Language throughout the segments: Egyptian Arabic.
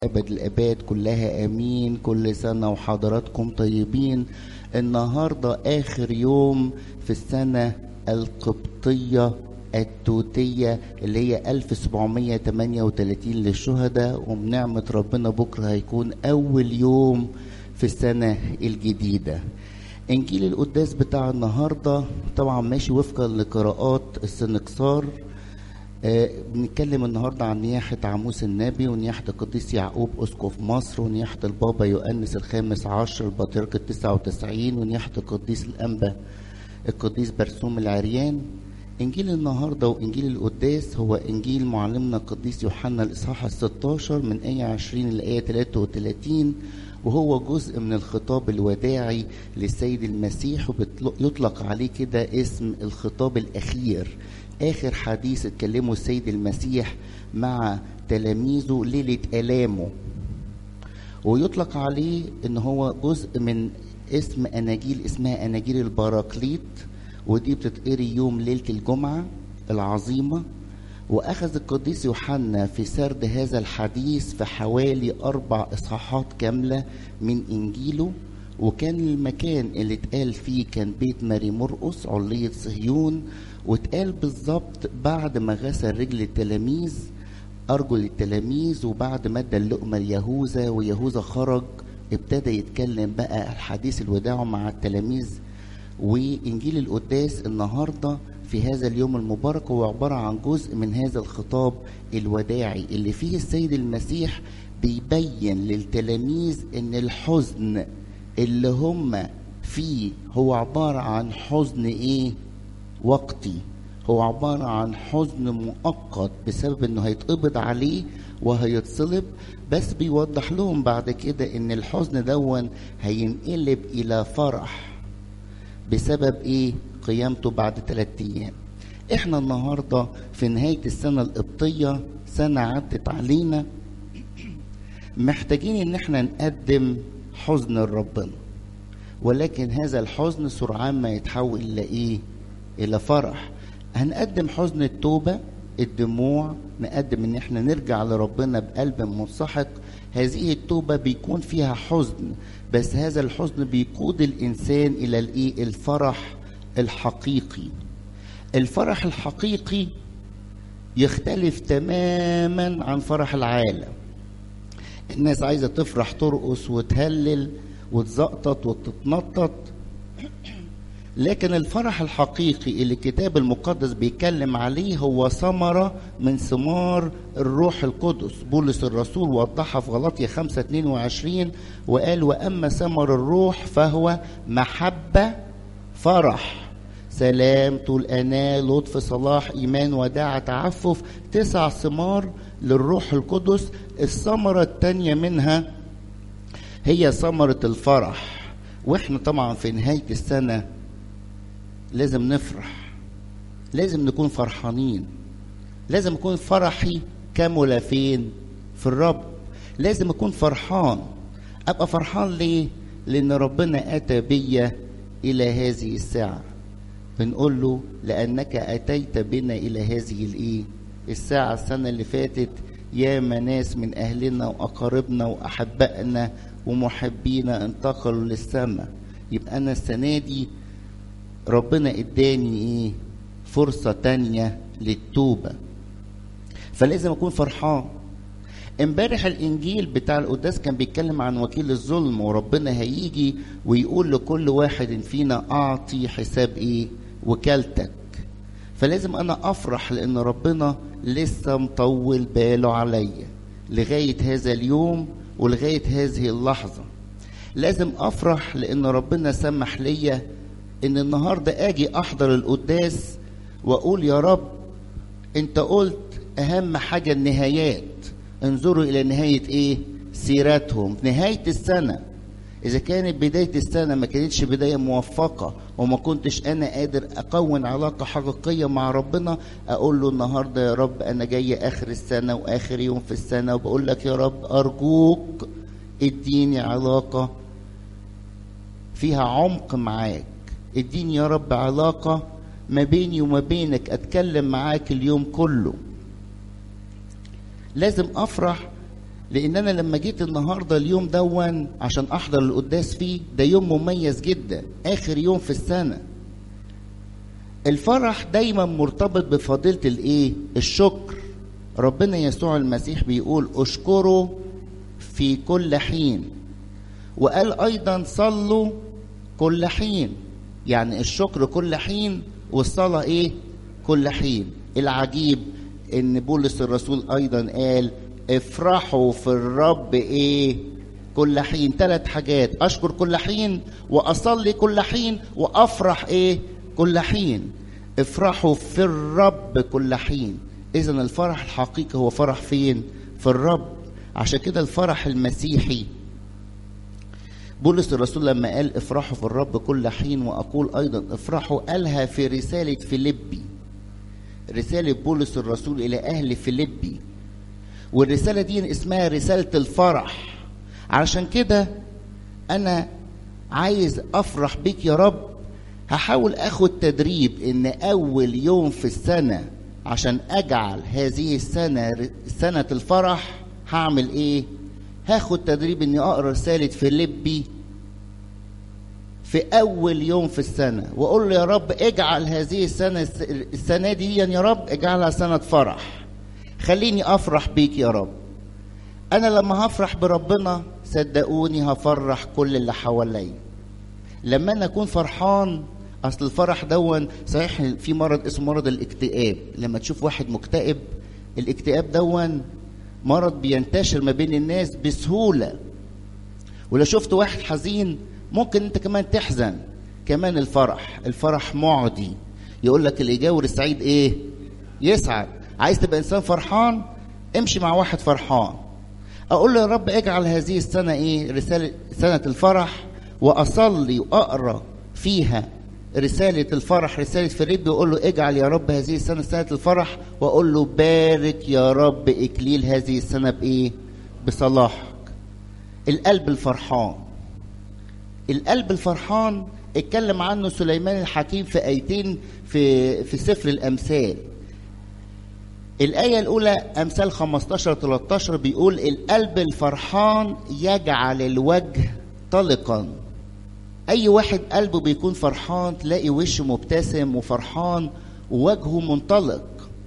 أبد الآباد كلها آمين كل سنة وحضراتكم طيبين النهاردة آخر يوم في السنة القبطية التوتية اللي هي 1738 للشهداء وبنعمة ربنا بكرة هيكون أول يوم في السنة الجديدة إنجيل القداس بتاع النهاردة طبعا ماشي وفقا لقراءات السنكسار آه، بنتكلم النهارده عن نياحة عموس النبي ونياحة القديس يعقوب أسقف مصر ونياحة البابا يؤنس الخامس عشر البطريرك التسعة وتسعين ونياحة القديس الأنبا القديس برسوم العريان إنجيل النهارده وإنجيل القداس هو إنجيل معلمنا القديس يوحنا الإصحاح الستاشر من آية عشرين لآية تلاتة وتلاتين وهو جزء من الخطاب الوداعي للسيد المسيح ويطلق عليه كده اسم الخطاب الأخير آخر حديث اتكلمه السيد المسيح مع تلاميذه ليلة آلامه ويطلق عليه ان هو جزء من اسم اناجيل اسمها اناجيل البراكليت ودي بتتقري يوم ليله الجمعه العظيمه واخذ القديس يوحنا في سرد هذا الحديث في حوالي اربع اصحاحات كامله من انجيله وكان المكان اللي اتقال فيه كان بيت ماري مرقس علية صهيون واتقال بالظبط بعد ما غسل رجل التلاميذ أرجل التلاميذ وبعد ما ادى اللقمة ليهوذا ويهوذا خرج ابتدى يتكلم بقى الحديث الوداع مع التلاميذ وإنجيل القداس النهاردة في هذا اليوم المبارك هو عبارة عن جزء من هذا الخطاب الوداعي اللي فيه السيد المسيح بيبين للتلاميذ ان الحزن اللي هم فيه هو عبارة عن حزن ايه وقتي هو عبارة عن حزن مؤقت بسبب انه هيتقبض عليه وهيتصلب بس بيوضح لهم بعد كده ان الحزن دون هينقلب الى فرح بسبب ايه قيامته بعد ثلاثة ايام احنا النهاردة في نهاية السنة القبطية سنة عدت علينا محتاجين ان احنا نقدم حزن لربنا ولكن هذا الحزن سرعان ما يتحول الى ايه الى فرح هنقدم حزن التوبة الدموع نقدم ان احنا نرجع لربنا بقلب منسحق هذه التوبة بيكون فيها حزن بس هذا الحزن بيقود الانسان الى الايه الفرح الحقيقي الفرح الحقيقي يختلف تماما عن فرح العالم الناس عايزه تفرح ترقص وتهلل وتزقطط وتتنطط لكن الفرح الحقيقي اللي الكتاب المقدس بيتكلم عليه هو ثمرة من ثمار الروح القدس بولس الرسول وضحها في غلطية 5 22 وقال وأما ثمر الروح فهو محبة فرح سلام طول أناة لطف صلاح إيمان وداعة تعفف تسع ثمار للروح القدس الثمرة التانية منها هي ثمرة الفرح واحنا طبعا في نهاية السنة لازم نفرح لازم نكون فرحانين لازم يكون فرحي كاملة فين في الرب لازم اكون فرحان ابقى فرحان ليه لان ربنا اتى بيا الى هذه الساعة بنقول له لانك اتيت بنا الى هذه الايه الساعة السنة اللي فاتت يا ناس من أهلنا وأقاربنا وأحبائنا ومحبينا انتقلوا للسماء يبقى أنا السنة دي ربنا اداني ايه فرصة تانية للتوبة فلازم أكون فرحان امبارح الانجيل بتاع القداس كان بيتكلم عن وكيل الظلم وربنا هيجي ويقول لكل واحد فينا اعطي حساب ايه وكالتك فلازم انا افرح لان ربنا لسه مطول باله عليا لغايه هذا اليوم ولغايه هذه اللحظه لازم افرح لان ربنا سمح ليا ان النهارده اجي احضر القداس واقول يا رب انت قلت اهم حاجه النهايات انظروا الى نهايه ايه سيرتهم نهايه السنه إذا كانت بداية السنة ما كانتش بداية موفقة وما كنتش أنا قادر أكون علاقة حقيقية مع ربنا أقول له النهاردة يا رب أنا جاي آخر السنة وآخر يوم في السنة وبقول لك يا رب أرجوك اديني علاقة فيها عمق معاك اديني يا رب علاقة ما بيني وما بينك أتكلم معاك اليوم كله لازم أفرح لان انا لما جيت النهارده اليوم دون عشان احضر القداس فيه ده يوم مميز جدا اخر يوم في السنه الفرح دايما مرتبط بفضيله الايه الشكر ربنا يسوع المسيح بيقول اشكروا في كل حين وقال ايضا صلوا كل حين يعني الشكر كل حين والصلاه ايه كل حين العجيب ان بولس الرسول ايضا قال افرحوا في الرب ايه كل حين ثلاث حاجات اشكر كل حين واصلي كل حين وافرح ايه كل حين افرحوا في الرب كل حين اذا الفرح الحقيقي هو فرح فين في الرب عشان كده الفرح المسيحي بولس الرسول لما قال افرحوا في الرب كل حين واقول ايضا افرحوا قالها في رساله فيليبي رساله بولس الرسول الى اهل فيليبي والرساله دي اسمها رساله الفرح علشان كده انا عايز افرح بيك يا رب هحاول اخد تدريب ان اول يوم في السنه عشان اجعل هذه السنه سنه الفرح هعمل ايه هاخد تدريب اني اقرا رساله فيليبي في اول يوم في السنه واقول له يا رب اجعل هذه السنه السنه دي يا رب اجعلها سنه فرح خليني افرح بيك يا رب انا لما هفرح بربنا صدقوني هفرح كل اللي حواليا لما انا اكون فرحان اصل الفرح دون صحيح في مرض اسمه مرض الاكتئاب لما تشوف واحد مكتئب الاكتئاب دون مرض بينتشر ما بين الناس بسهوله ولو شفت واحد حزين ممكن انت كمان تحزن كمان الفرح الفرح معدي يقول لك اللي يجاور السعيد ايه يسعد عايز تبقى انسان فرحان امشي مع واحد فرحان اقول له يا رب اجعل هذه السنه ايه رساله سنه الفرح واصلي واقرا فيها رسالة الفرح رسالة فيليب يقول له اجعل يا رب هذه السنة سنة الفرح وأقول له بارك يا رب إكليل هذه السنة بإيه؟ بصلاحك. القلب الفرحان. القلب الفرحان اتكلم عنه سليمان الحكيم في آيتين في في سفر الأمثال. الآية الأولى أمثال 15 13 بيقول القلب الفرحان يجعل الوجه طلقا اي واحد قلبه بيكون فرحان تلاقي وشه مبتسم وفرحان ووجهه منطلق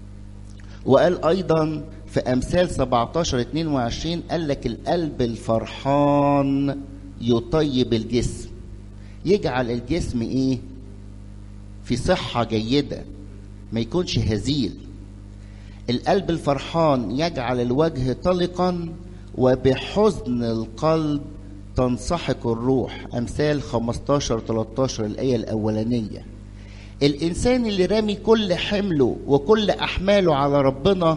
وقال ايضا في امثال 17 22 قال لك القلب الفرحان يطيب الجسم يجعل الجسم ايه في صحه جيده ما يكونش هزيل القلب الفرحان يجعل الوجه طلقا وبحزن القلب تنسحق الروح أمثال 15 13 الآية الأولانية الإنسان اللي رامي كل حمله وكل أحماله على ربنا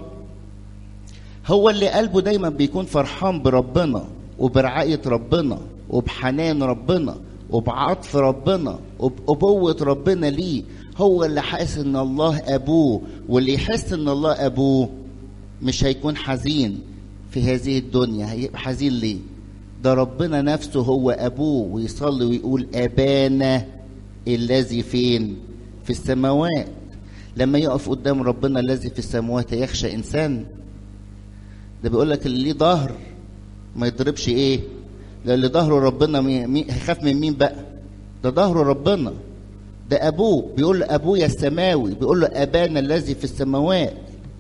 هو اللي قلبه دايما بيكون فرحان بربنا وبرعاية ربنا وبحنان ربنا وبعطف ربنا وبأبوة ربنا ليه هو اللي حاسس ان الله ابوه واللي يحس ان الله ابوه مش هيكون حزين في هذه الدنيا هيبقى حزين ليه ده ربنا نفسه هو ابوه ويصلي ويقول ابانا الذي فين في السماوات لما يقف قدام ربنا الذي في السماوات يخشى انسان ده بيقول لك اللي ليه ظهر ما يضربش ايه ده اللي ظهره ربنا مي... هيخاف من مين بقى ده ظهره ربنا ده ابوه بيقول له ابويا السماوي بيقول له ابانا الذي في السماوات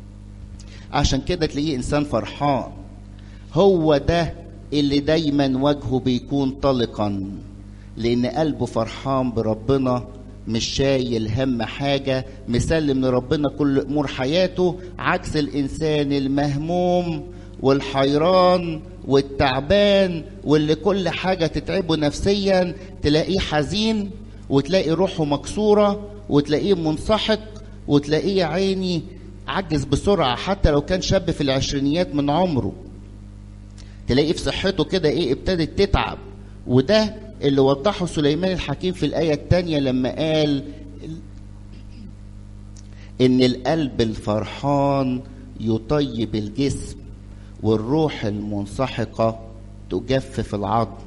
عشان كده تلاقيه انسان فرحان هو ده اللي دايما وجهه بيكون طلقا لان قلبه فرحان بربنا مش شايل هم حاجه مسلم لربنا كل امور حياته عكس الانسان المهموم والحيران والتعبان واللي كل حاجه تتعبه نفسيا تلاقيه حزين وتلاقي روحه مكسوره وتلاقيه منسحق وتلاقيه عيني عجز بسرعه حتى لو كان شاب في العشرينيات من عمره تلاقيه في صحته كده ايه ابتدت تتعب وده اللي وضحه سليمان الحكيم في الآية الثانية لما قال إن القلب الفرحان يطيب الجسم والروح المنسحقة تجفف العظم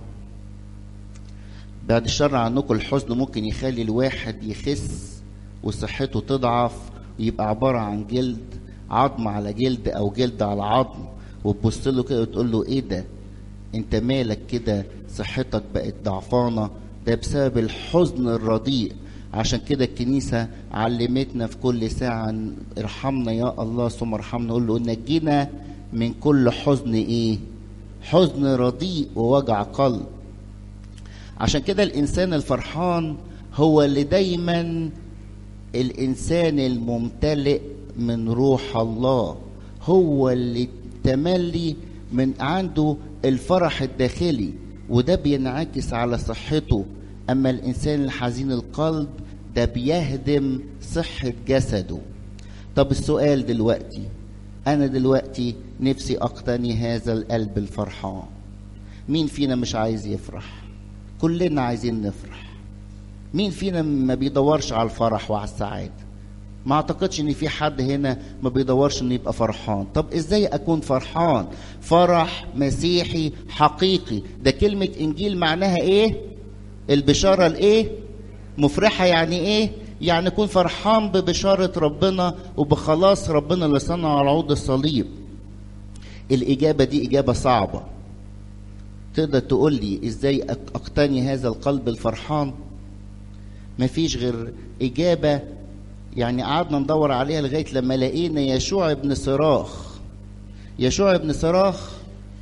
بعد الشر عنكم الحزن ممكن يخلي الواحد يخس وصحته تضعف ويبقى عبارة عن جلد عظم على جلد أو جلد على عظم وتبص له كده وتقول له ايه ده انت مالك كده صحتك بقت ضعفانه ده بسبب الحزن الرديء عشان كده الكنيسة علمتنا في كل ساعة ارحمنا يا الله ثم ارحمنا نقول له نجينا من كل حزن ايه حزن رديء ووجع قلب عشان كده الانسان الفرحان هو اللي دايما الانسان الممتلئ من روح الله هو اللي تملي من عنده الفرح الداخلي وده بينعكس على صحته اما الانسان الحزين القلب ده بيهدم صحه جسده طب السؤال دلوقتي انا دلوقتي نفسي اقتني هذا القلب الفرحان مين فينا مش عايز يفرح كلنا عايزين نفرح مين فينا ما بيدورش على الفرح وعلى السعاده ما اعتقدش ان في حد هنا ما بيدورش انه يبقى فرحان طب ازاي اكون فرحان فرح مسيحي حقيقي ده كلمه انجيل معناها ايه البشاره الايه مفرحه يعني ايه يعني اكون فرحان ببشاره ربنا وبخلاص ربنا اللي صنع على عود الصليب الاجابه دي اجابه صعبه تقدر تقول لي ازاي اقتني هذا القلب الفرحان مفيش غير اجابه يعني قعدنا ندور عليها لغايه لما لقينا يشوع ابن صراخ يشوع ابن صراخ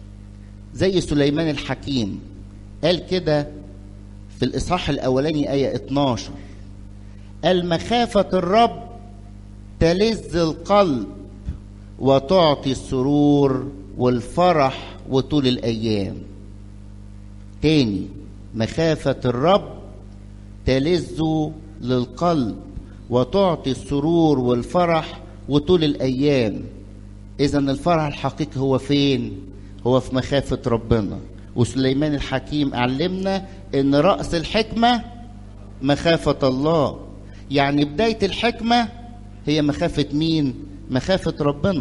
زي سليمان الحكيم قال كده في الإصحاح الأولاني آية 12 قال مخافة الرب تلذ القلب وتعطي السرور والفرح وطول الأيام تاني مخافة الرب تلذ للقلب وتعطي السرور والفرح وطول الأيام إذا الفرح الحقيقي هو فين؟ هو في مخافة ربنا وسليمان الحكيم علمنا ان راس الحكمه مخافه الله يعني بدايه الحكمه هي مخافه مين مخافه ربنا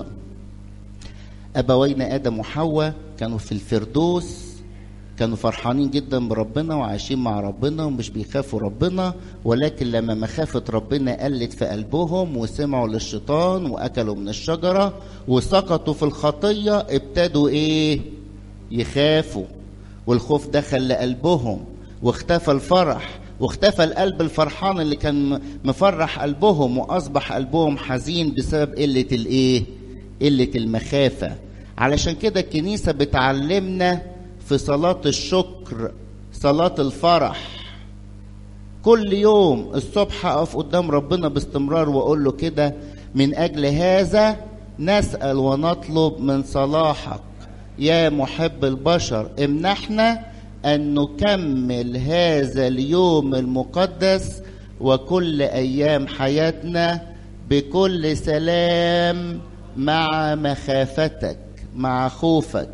ابوينا ادم وحواء كانوا في الفردوس كانوا فرحانين جدا بربنا وعايشين مع ربنا ومش بيخافوا ربنا ولكن لما مخافة ربنا قلت في قلبهم وسمعوا للشيطان وأكلوا من الشجرة وسقطوا في الخطية ابتدوا إيه؟ يخافوا والخوف دخل لقلبهم واختفى الفرح واختفى القلب الفرحان اللي كان مفرح قلبهم واصبح قلبهم حزين بسبب قله الايه قله المخافه علشان كده الكنيسه بتعلمنا في صلاه الشكر صلاه الفرح كل يوم الصبح اقف قدام ربنا باستمرار واقول له كده من اجل هذا نسال ونطلب من صلاحك يا محب البشر امنحنا ان نكمل هذا اليوم المقدس وكل ايام حياتنا بكل سلام مع مخافتك مع خوفك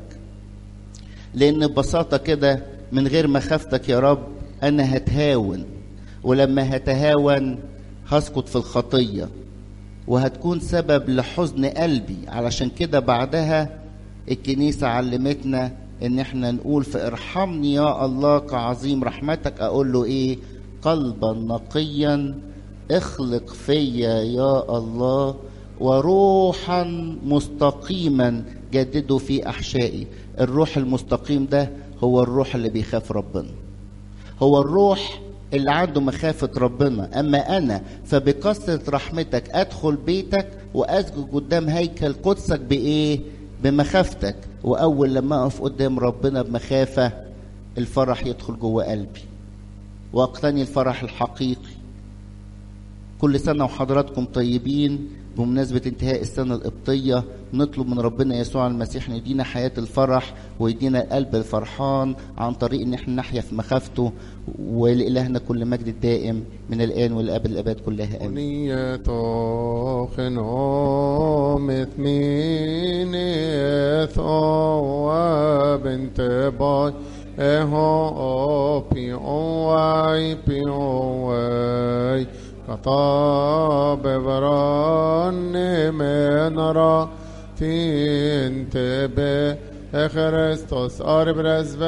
لان ببساطه كده من غير مخافتك يا رب انا هتهاون ولما هتهاون هسقط في الخطيه وهتكون سبب لحزن قلبي علشان كده بعدها الكنيسة علمتنا ان احنا نقول فارحمني يا الله كعظيم رحمتك اقول له ايه قلبا نقيا اخلق فيا يا الله وروحا مستقيما جدده في احشائي الروح المستقيم ده هو الروح اللي بيخاف ربنا هو الروح اللي عنده مخافة ربنا أما أنا فبكثرة رحمتك أدخل بيتك وأسجد قدام هيكل قدسك بإيه؟ بمخافتك واول لما اقف قدام ربنا بمخافه الفرح يدخل جوه قلبي واقتني الفرح الحقيقي كل سنه وحضراتكم طيبين بمناسبة انتهاء السنة القبطية نطلب من ربنا يسوع المسيح ان يدينا حياة الفرح ويدينا القلب الفرحان عن طريق ان احنا نحيا في مخافته ولإلهنا كل مجد الدائم من الآن والأبد الأبد كلها آمين. Onyieto genommet min ethoa bente boy eho pioi pioi kata bevran menara tinte be Christos arbres